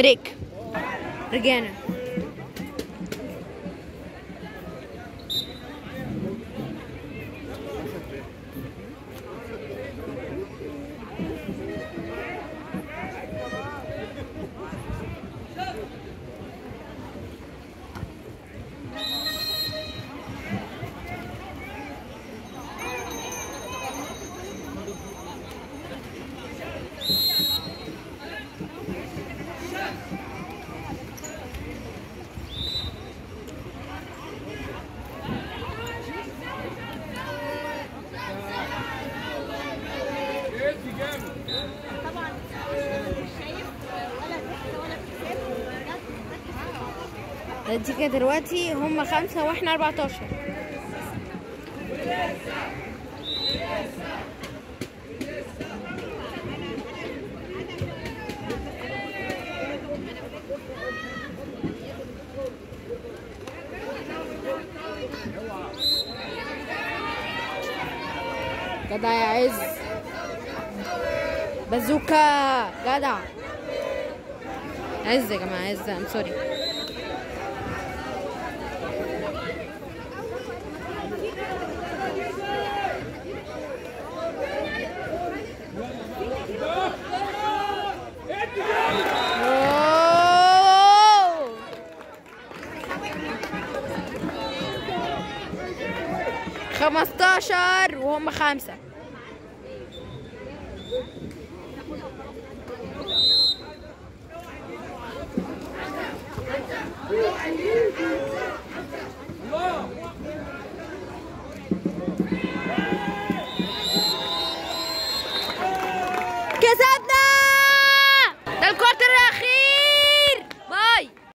بريك رجعنا طبعا مش شايف ولا تحت ولا في دي كده دلوقتي هم خمسة واحنا 14 جدع يا عز بازوكا جدع عز يا جماعة عز ام سوري أوه. خمستاشر وهم خمسة كسبنا